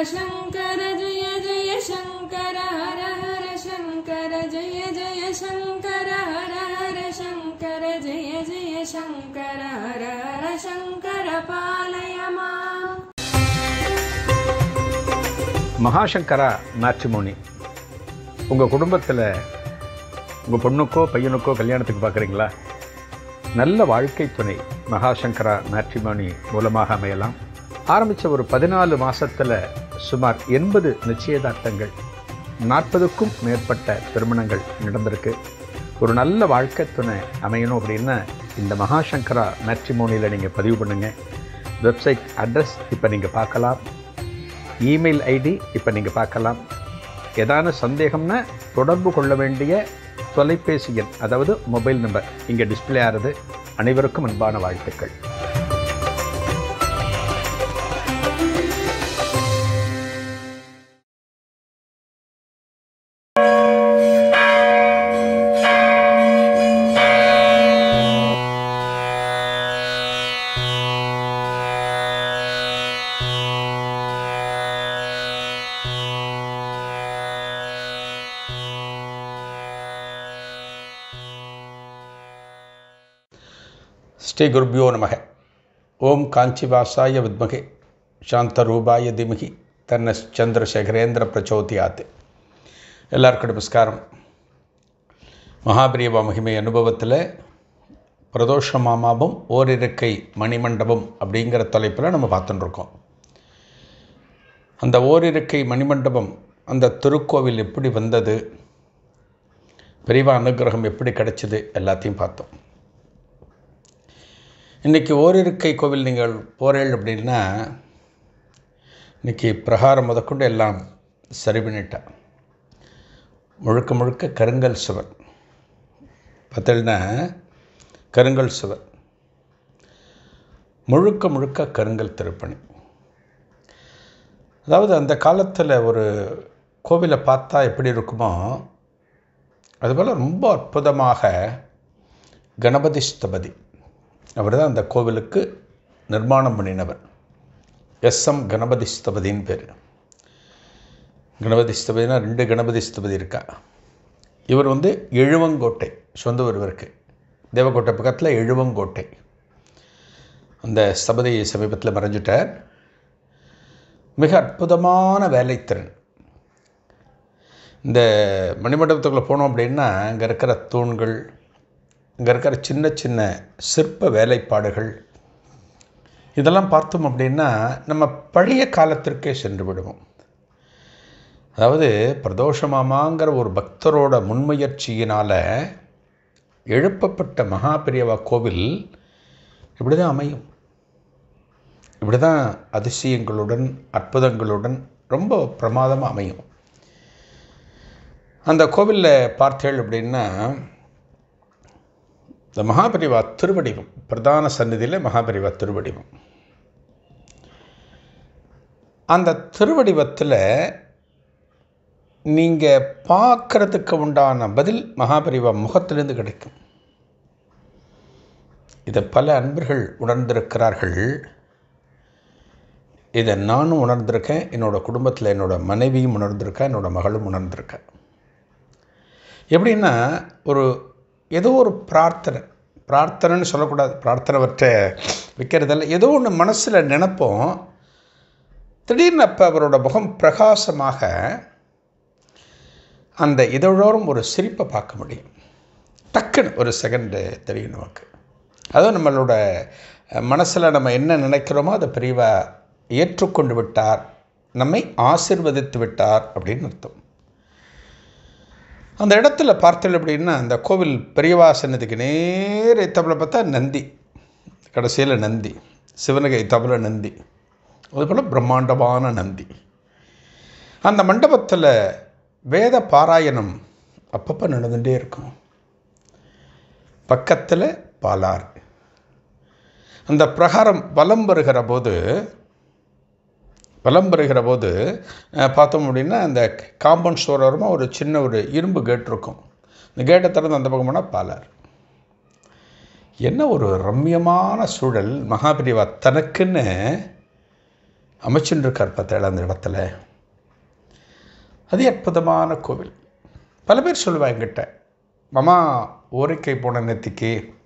शङ्कर जय जय शङ्कर हर हर शङ्कर जय जय शङ्कर हर हर शङ्कर जय जय शङ्कर हर हर शङ्कर पालय माम् மகாசங்கரா மேட்ரிமோனி உங்கள் குடும்பத்தில் உங்கள் பொண்ணுக்கோ பையனுக்கோ கல்யாணத்துக்கு பார்க்குறீங்களா நல்ல வாழ்க்கை துணை மகாசங்கரா மேட்ரிமோனி மூலமாக அமையலாம் ஆரம்பித்த ஒரு பதினாலு மாசத்துல சுமார் எண்பது நிச்சயதார்த்தங்கள் நாற்பதுக்கும் மேற்பட்ட திருமணங்கள் நடந்திருக்கு ஒரு நல்ல வாழ்க்கை துணை அமையணும் அப்படின்னா இந்த மகாசங்கரா மேட்ரிமோனியில் நீங்கள் பதிவு பண்ணுங்கள் வெப்சைட் அட்ரஸ் இப்போ நீங்கள் பார்க்கலாம் இமெயில் ஐடி இப்போ நீங்கள் பார்க்கலாம் ஏதான சந்தேகம்னா தொடர்பு கொள்ள வேண்டிய தொலைபேசி எண் அதாவது மொபைல் நம்பர் இங்கே டிஸ்ப்ளே ஆகிறது அனைவருக்கும் அன்பான வாழ்த்துக்கள் ஸ்ரீ குருபியோ நமக ஓம் காஞ்சிவாசாய வித்மகே சாந்தரூபாய திமகி தன்ன சந்திரசேகரேந்திர பிரச்சோதியாத் எல்லாருக்கும் நமஸ்காரம் மகாபிரியவா மகிமை அனுபவத்தில் பிரதோஷ மாமாவும் ஓரிருக்கை மணிமண்டபம் அப்படிங்கிற தலைப்பில் நம்ம பார்த்துட்டு இருக்கோம் அந்த ஓரிருக்கை மணிமண்டபம் அந்த திருக்கோவில் எப்படி வந்தது பெரியவா அனுகிரகம் எப்படி கிடைச்சிது எல்லாத்தையும் பார்த்தோம் இன்றைக்கி ஓரிருக்கை கோவில் நீங்கள் போகிறீள் அப்படின்னா இன்றைக்கி பிரகாரம் முதற்கொண்டு எல்லாம் சரி பண்ணிட்டா முழுக்க முழுக்க கருங்கல் சுவர் பார்த்தீங்கன்னா கருங்கல் சுவர் முழுக்க முழுக்க கருங்கல் திருப்பணி அதாவது அந்த காலத்தில் ஒரு கோவிலை பார்த்தா எப்படி இருக்குமோ அதுபோல் ரொம்ப அற்புதமாக கணபதி ஸ்தபதி அவர் தான் அந்த கோவிலுக்கு நிர்மாணம் பண்ணினவர் எஸ் எம் கணபதி ஸ்தபதின்னு பேர் கணபதி ஸ்தபதினா ரெண்டு கணபதி ஸ்தபதி இருக்கா இவர் வந்து எழுவங்கோட்டை சொந்த ஊர் இவருக்கு தேவக்கோட்டை பக்கத்தில் எழுவங்கோட்டை அந்த ஸ்தபதி சமீபத்தில் மறைஞ்சிட்டார் மிக அற்புதமான வேலைத்திறன் இந்த மணிமண்டபத்துக்குள்ளே போனோம் அப்படின்னா அங்கே இருக்கிற தூண்கள் இங்கே இருக்கிற சின்ன சின்ன சிற்ப வேலைப்பாடுகள் இதெல்லாம் பார்த்தோம் அப்படின்னா நம்ம பழைய காலத்திற்கே சென்று விடுவோம் அதாவது பிரதோஷமாமாங்கிற ஒரு பக்தரோட முன்முயற்சியினால் எழுப்பப்பட்ட மகாபிரியவா கோவில் இப்படி தான் அமையும் இப்படி தான் அதிசயங்களுடன் அற்புதங்களுடன் ரொம்ப பிரமாதமாக அமையும் அந்த கோவிலில் பார்த்தேள் அப்படின்னா இந்த மகாபரிவா திருவடிவம் பிரதான சந்நிதியில் மகாபரிவா திருவடிவம் அந்த திருவடிவத்தில் நீங்கள் பார்க்குறதுக்கு உண்டான பதில் மகாபரிவா முகத்திலிருந்து கிடைக்கும் இதை பல அன்பர்கள் உணர்ந்திருக்கிறார்கள் இதை நானும் உணர்ந்திருக்கேன் என்னோடய குடும்பத்தில் என்னோடய மனைவியும் உணர்ந்திருக்கேன் என்னோடய மகளும் உணர்ந்திருக்கேன் எப்படின்னா ஒரு ஏதோ ஒரு பிரார்த்தனை பிரார்த்தனைன்னு சொல்லக்கூடாது பிரார்த்தனைவற்றை வைக்கிறதில்ல ஏதோ ஒன்று மனசில் நினைப்போம் திடீர்னு அப்போ அவரோட முகம் பிரகாசமாக அந்த இதழோரும் ஒரு சிரிப்பை பார்க்க முடியும் டக்குன்னு ஒரு செகண்டு தெரியும் நமக்கு அதுவும் நம்மளோட மனசில் நம்ம என்ன நினைக்கிறோமோ அதை பெரியவா ஏற்றுக்கொண்டு விட்டார் நம்மை ஆசிர்வதித்து விட்டார் அப்படின்னு அர்த்தம் அந்த இடத்துல பார்த்தல் அப்படின்னா அந்த கோவில் பெரியவாசனத்துக்கு நேர தபில் பார்த்தா நந்தி கடைசியில் நந்தி சிவனகை தபல நந்தி அதுபோல் பிரம்மாண்டமான நந்தி அந்த மண்டபத்தில் வேத பாராயணம் அப்பப்போ நடந்துகிட்டே இருக்கும் பக்கத்தில் பாலாறு அந்த பிரகாரம் வலம் வருகிற போது வலம் வருகிற போது பார்த்தோம் அப்படின்னா அந்த காம்பவுண்ட் ஸ்டோர் ஓரமாக ஒரு சின்ன ஒரு இரும்பு கேட் இருக்கும் இந்த கேட்டை திறந்து அந்த பக்கம் போனால் பாலார் என்ன ஒரு ரம்யமான சூழல் மகாபிரிவா தனக்குன்னு அமைச்சுன்னு இருக்கார் பார்த்தேன் அந்த இடத்துல அது அற்புதமான கோவில் பல பேர் சொல்லுவாங்க என்கிட்ட மாமா ஓரிக்கை போன நேத்திக்கு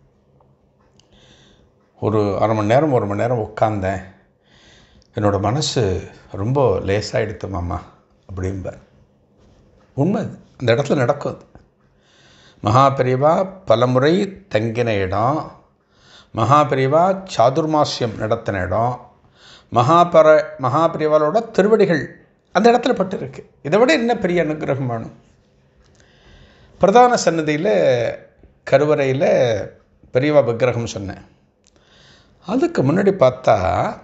ஒரு அரை மணி நேரம் ஒரு மணி நேரம் உட்காந்தேன் என்னோடய மனசு ரொம்ப லேசாகிடுத்து மாமா அப்படிம்பார் உண்மை அது. அந்த இடத்துல நடக்கும் அது மகாபெரிவா பலமுறை தங்கின இடம் மகாபெரிவா சாதுர்மாசியம் நடத்தின இடம் மகாபர மகாபெரிவாலோட திருவடிகள் அந்த இடத்துல பட்டிருக்கு இதை விட என்ன பெரிய அனுகிரகம் வேணும் பிரதான சன்னதியில் கருவறையில் பெரியவா விக்கிரகம் சொன்னேன் அதுக்கு முன்னாடி பார்த்தா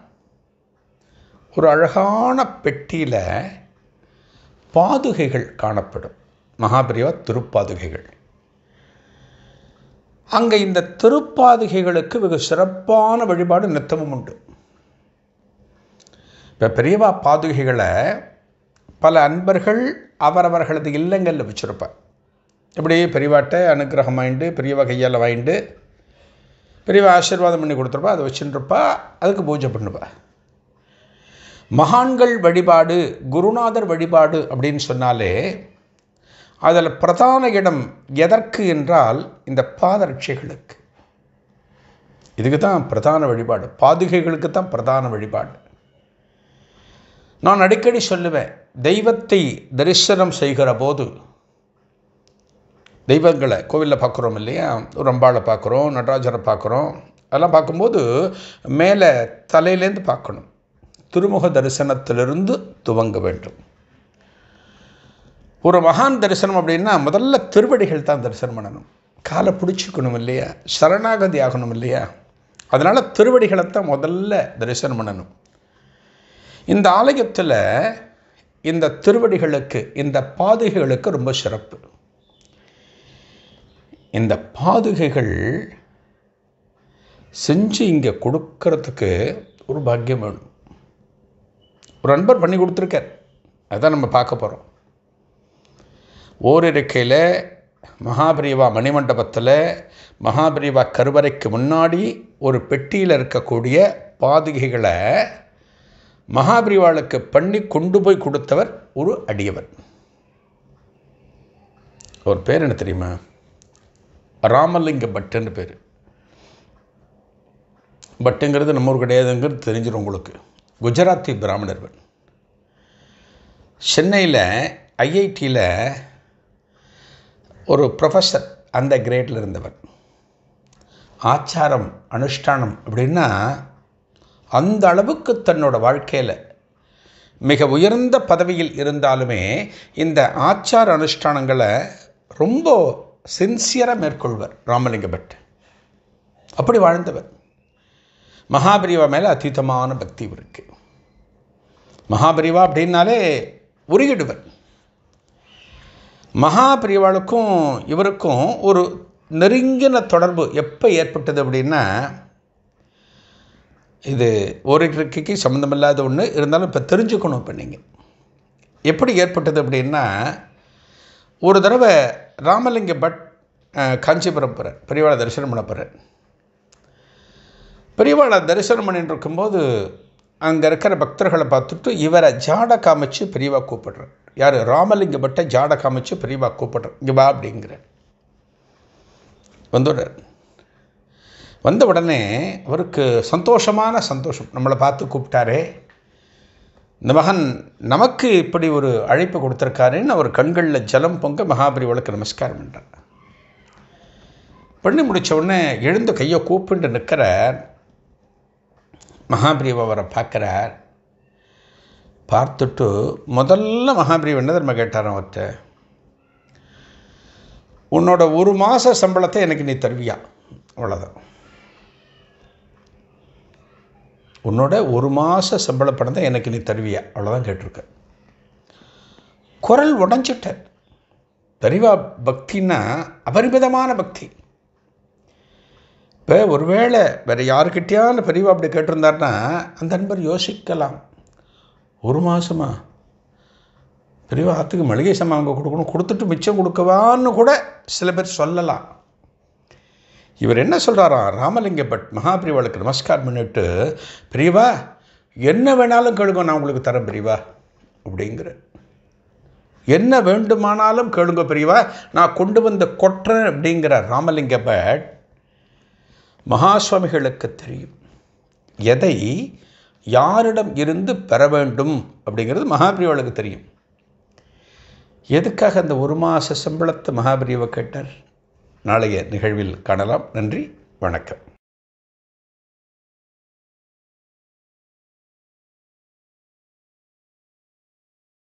ஒரு அழகான பெட்டியில் பாதுகைகள் காணப்படும் மகாபெரிவா திருப்பாதுகைகள் அங்கே இந்த திருப்பாதுகைகளுக்கு வெகு சிறப்பான வழிபாடு நித்தமும் உண்டு இப்போ பெரியவா பாதுகைகளை பல அன்பர்கள் அவரவர்களது இல்லங்களில் வச்சுருப்பார் இப்படி பெரியவாட்ட அனுகிரகம் வாங்கிட்டு பெரியவா கையால் வாங்கிட்டு பெரியவா ஆசீர்வாதம் பண்ணி கொடுத்துருப்பா அதை வச்சுருப்பா அதுக்கு பூஜை பண்ணுவா மகான்கள் வழிபாடு குருநாதர் வழிபாடு அப்படின்னு சொன்னாலே அதில் பிரதான இடம் எதற்கு என்றால் இந்த பாதரட்சைகளுக்கு இதுக்கு தான் பிரதான வழிபாடு பாதுகைகளுக்கு தான் பிரதான வழிபாடு நான் அடிக்கடி சொல்லுவேன் தெய்வத்தை தரிசனம் செய்கிற போது தெய்வங்களை கோவிலில் பார்க்குறோம் இல்லையா ஒரு அம்பாளை பார்க்குறோம் நடராஜரை பார்க்குறோம் அதெல்லாம் பார்க்கும்போது மேலே தலையிலேருந்து பார்க்கணும் திருமுக தரிசனத்திலிருந்து துவங்க வேண்டும் ஒரு மகான் தரிசனம் அப்படின்னா முதல்ல திருவடிகள் தான் தரிசனம் பண்ணணும் காலை பிடிச்சிக்கணும் இல்லையா சரணாகதி ஆகணும் இல்லையா அதனால் திருவடிகளை தான் முதல்ல தரிசனம் பண்ணணும் இந்த ஆலயத்தில் இந்த திருவடிகளுக்கு இந்த பாதுகைகளுக்கு ரொம்ப சிறப்பு இந்த பாதுகைகள் செஞ்சு இங்கே கொடுக்கறதுக்கு ஒரு பாக்கியம் வேணும் ஒரு அன்பர் பண்ணி கொடுத்துருக்கார் அதான் நம்ம பார்க்க போகிறோம் ஓரிருக்கையில் மகாபிரிவா மணிமண்டபத்தில் மகாபிரிவா கருவறைக்கு முன்னாடி ஒரு பெட்டியில் இருக்கக்கூடிய பாதுகைகளை மகாபிரிவாளுக்கு பண்ணி கொண்டு போய் கொடுத்தவர் ஒரு அடியவர் ஒரு பேர் என்ன தெரியுமா ராமலிங்க பட்டுன்னு பேர் பட்டுங்கிறது நம்ம ஊர் கிடையாதுங்கிறது தெரிஞ்சிடும் உங்களுக்கு குஜராத்தி பிராமணர்கள் சென்னையில் ஐஐடியில் ஒரு ப்ரொஃபஸர் அந்த கிரேடில் இருந்தவர் ஆச்சாரம் அனுஷ்டானம் அப்படின்னா அந்த அளவுக்கு தன்னோட வாழ்க்கையில் மிக உயர்ந்த பதவியில் இருந்தாலுமே இந்த ஆச்சார அனுஷ்டானங்களை ரொம்ப சின்சியராக மேற்கொள்வர் ராமலிங்க பட் அப்படி வாழ்ந்தவர் மகாபிரிவா மேலே அதீதமான பக்தி இருக்கு மகாபிரிவா அப்படின்னாலே உருகிடுவர் மகாபிரிவாளுக்கும் இவருக்கும் ஒரு நெருங்கின தொடர்பு எப்போ ஏற்பட்டது அப்படின்னா இது ஓரிக்கைக்கு சம்மந்தமில்லாத ஒன்று இருந்தாலும் இப்போ தெரிஞ்சுக்கணும் இப்போ நீங்கள் எப்படி ஏற்பட்டது அப்படின்னா ஒரு தடவை ராமலிங்க பட் அஹ், காஞ்சிபுரம் போகிறார் பெரியவாளை தரிசனம் பண்ண போகிறார் பெரியவாளை தரிசனம் பண்ணிட்டு இருக்கும்போது அங்கே இருக்கிற பக்தர்களை பார்த்துட்டு இவரை ஜாட காமிச்சு பெரியவா கூப்பிடுறார் யார் ராமலிங்க பட்டை ஜாட காமிச்சு பெரியவா கூப்பிடுறார் இங்கே வா அப்படிங்கிற வந்துடுறார் வந்த உடனே அவருக்கு சந்தோஷமான சந்தோஷம் நம்மளை பார்த்து கூப்பிட்டாரே இந்த மகன் நமக்கு இப்படி ஒரு அழைப்பு கொடுத்துருக்காருன்னு அவர் கண்களில் ஜலம் பொங்க மகாபரிவளுக்கு நமஸ்காரம் பண்ணுறார் பண்ணி முடிச்ச உடனே எழுந்து கையை கூப்பிட்டு நிற்கிறார் மகாபிரிவ அவரை பார்க்குறார் பார்த்துட்டு முதல்ல மகாபிரிவ என்ன தெரியுமா கேட்டார் அவர்கிட்ட உன்னோட ஒரு மாத சம்பளத்தை எனக்கு நீ தருவியா அவ்வளோதான் உன்னோட ஒரு மாத சம்பள பணத்தை எனக்கு நீ தருவியா அவ்வளோதான் கேட்டிருக்க குரல் உடஞ்சிட்டார் பெரிவா பக்தின்னா அபரிமிதமான பக்தி இப்போ ஒருவேளை வேறு யாருக்கிட்டையான பெரியவா அப்படி கேட்டிருந்தாருன்னா அந்த நண்பர் யோசிக்கலாம் ஒரு மாதமா பெரியவா ஆற்றுக்கு மளிகை சாமான் அங்கே கொடுக்கணும் கொடுத்துட்டு மிச்சம் கொடுக்கவான்னு கூட சில பேர் சொல்லலாம் இவர் என்ன சொல்கிறாராம் ராமலிங்க பட் மகாபிரிவாளுக்கு நமஸ்காரம் பண்ணிட்டு பெரியவா என்ன வேணாலும் கேளுங்க நான் உங்களுக்கு தரேன் பெரியவா அப்படிங்கிற என்ன வேண்டுமானாலும் கேளுங்க பெரியவா நான் கொண்டு வந்த கொட்டுறேன் அப்படிங்கிற ராமலிங்க பட் மகாசுவாமிகளுக்கு தெரியும் எதை யாரிடம் இருந்து பெற வேண்டும் அப்படிங்கிறது மகாபிரிவாளுக்கு தெரியும் எதுக்காக அந்த ஒரு மாத சம்பளத்தை மகாபிரிவை கேட்டார் நாளைய நிகழ்வில் காணலாம் நன்றி வணக்கம்